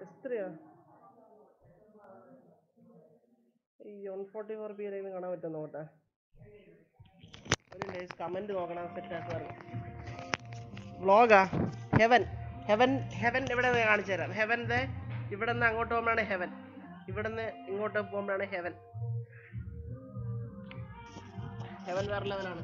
എത്രയാ ഈ one forty four P കാണാൻ പറ്റും നോട്ടെ ഒരു കമന്റ് നോക്കണം സെറ്റ് ആക്കുവാറ് വ്ളോഗാ ഹെവൻ ഹെവൻ ഹെവൻ ഇവിടെ നിന്ന് കാണിച്ചു തരാം ഹെവൻ ദേ ഇവിടെ നിന്ന് അങ്ങോട്ട് പോകുമ്പോഴാണ് ഹെവൻ ഇവിടെ നിന്ന് ഇങ്ങോട്ട് പോകുമ്പോഴാണ് ഹെവൻ ഹെവൻ വേറെ ലെവലാണ്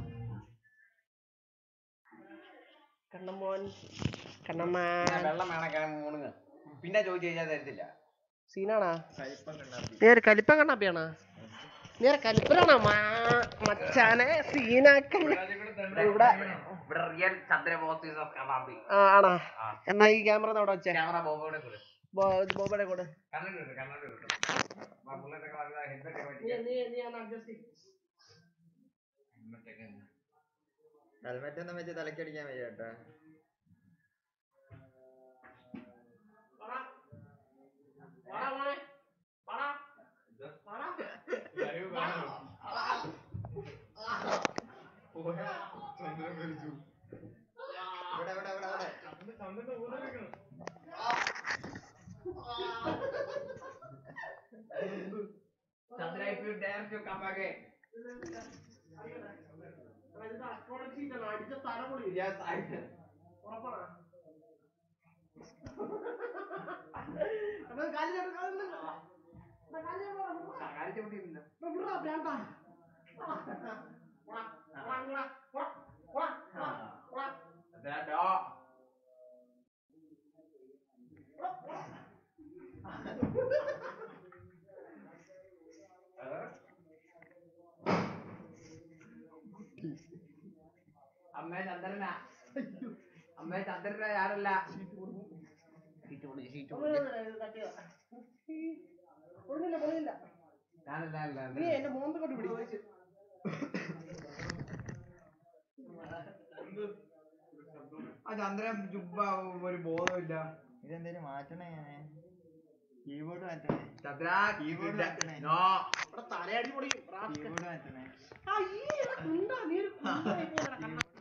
കണ്ണമ്മോൻ കണ്ണമ്മ വെള്ളം വേണം മൂണുങ്ങ് പിന്നെ ചോദിച്ചു കഴിഞ്ഞാൽ തരത്തില്ല സീനാണാ നീ ഒരു കലിപ്പൻ കണ്ണാപ്പിയാണാ നീ ഒരു കലിപ്പനാണോ മാ മച്ചാനെ സീനാക്ക ഇവിടെ ഇവിടെ റിയൽ ചന്ദ്രബോസ് കമാമ്പി ആ ആണാ എന്നാ ഈ ക്യാമറ അവിടെ വെച്ചേ ക്യാമറ ബോബോടെ കൂടെ ബോബയുടെ കൂടെ കണ്ണൂർ കണ്ണൂർ ബുള്ളറ്റൊക്കെ വലുതാ ഹെൽമെറ്റ് ഒക്കെ നീ നീ നീ ഒന്ന് അഡ്ജസ്റ്റ് ഹെൽമെറ്റ് ഒന്നും വെച്ച് തലക്കടിക്കാൻ വയ്യ കേട്ടോ ഇവിടെ ഇവിടെ ഇവിടെ ഇവിടെ Chandra if you dare to come again അടിച്ച തല പൊളി yes I ഉറപ്പാണോ അപ്പൊ കാലിലോട്ട് കാലിലോട്ട് എടാ, കാലിലോട്ട് വാ. കാണിച്ചു വിട്ടില്ല എടാ, വിട്രാ, വേണ്ട. പോടാ, പോടാ, പോടാ, പോടാ, പോടാ, പോടാ, പോടാ. അതാ അമ്മേ ചന്ദ്രനാ അമ്മേ ചന്ദ്രനാ ഞാനല്ല ഒന്നുമില്ല, ഇത് തട്ടിയതാ. പൊളിഞ്ഞില്ല, പൊളിഞ്ഞില്ല. ഞാനല്ല അല്ല നീ എന്റെ മോന്ത കൊണ്ട് പിടി ആ ചന്ദ്രൻ ചുബ്ബ ഒരു ബോധമില്ല ഇതെന്തേലും മാറ്റണേ ഞാന് കീബോർഡ് മാറ്റണേ ചന്ദ്ര Keyboard മാറ്റണേ. നോ ഇവിടെ തലയടി പൊളിയും റാസ്കൽ. കീബോർഡ് മാറ്റണേ അയ്യേ, എടാ കുണ്ടാ, നീ ഒരു കുണ്ടായി പോയെടാ കണ്ണാ.